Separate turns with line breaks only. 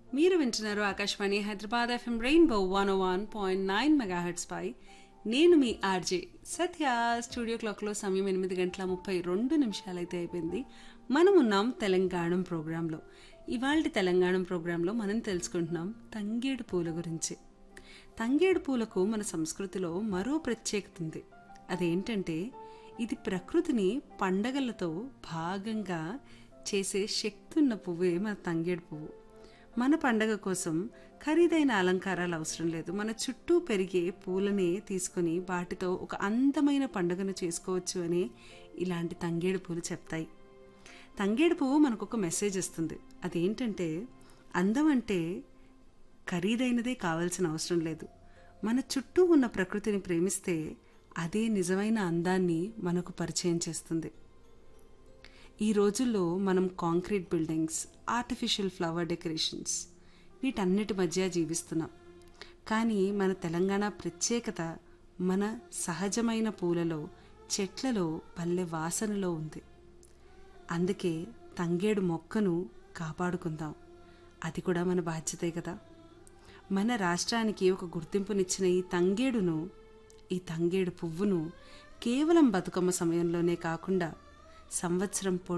మీరు వింటున్నారు Akashvani Hyderabad FM rainbow one one point nine megahertz పై నేను మీ ఆర్జే సత్య స్టూడియో క్లాక్లో సమయం ఎనిమిది గంటల ముప్పై రెండు నిమిషాలైతే అయిపోయింది మనం ఉన్నాం తెలంగాణ ప్రోగ్రాంలో ఇవాళ తెలంగాణ ప్రోగ్రాంలో మనం తెలుసుకుంటున్నాం తంగేడు పూల గురించి తంగేడు పూలకు మన సంస్కృతిలో మరో ప్రత్యేకత ఉంది అదేంటంటే ఇది ప్రకృతిని పండగలతో భాగంగా చేసే శక్తి ఉన్న పువ్వే మన తంగేడు పువ్వు మన పండగ కోసం ఖరీదైన అలంకారాలు అవసరం లేదు మన చుట్టూ పెరిగే పూలనే తీసుకొని వాటితో ఒక అందమైన పండుగను చేసుకోవచ్చు అని ఇలాంటి తంగేడు పూలు చెప్తాయి తంగేడు పువ్వు మనకు ఒక మెసేజ్ ఇస్తుంది అదేంటంటే అందం అంటే ఖరీదైనదే కావాల్సిన అవసరం లేదు మన చుట్టూ ఉన్న ప్రకృతిని ప్రేమిస్తే అదే నిజమైన అందాన్ని మనకు పరిచయం చేస్తుంది ఈ రోజుల్లో మనం concrete buildings artificial flower decorations వీటన్నిటి మధ్య జీవిస్తున్నాం కానీ మన తెలంగాణ ప్రత్యేకత మన సహజమైన పూలలో చెట్లలో పల్లె వాసనలో ఉంది అందుకే తంగేడు మొక్కను కాపాడుకుందాం అది కూడా మన బాధ్యతే కదా మన రాష్ట్రానికి ఒక గుర్తింపునిచ్చిన ఈ తంగేడును ఈ తంగేడు పువ్వును కేవలం బతుకమ్మ సమయంలోనే కాకుండా సంవత్సరం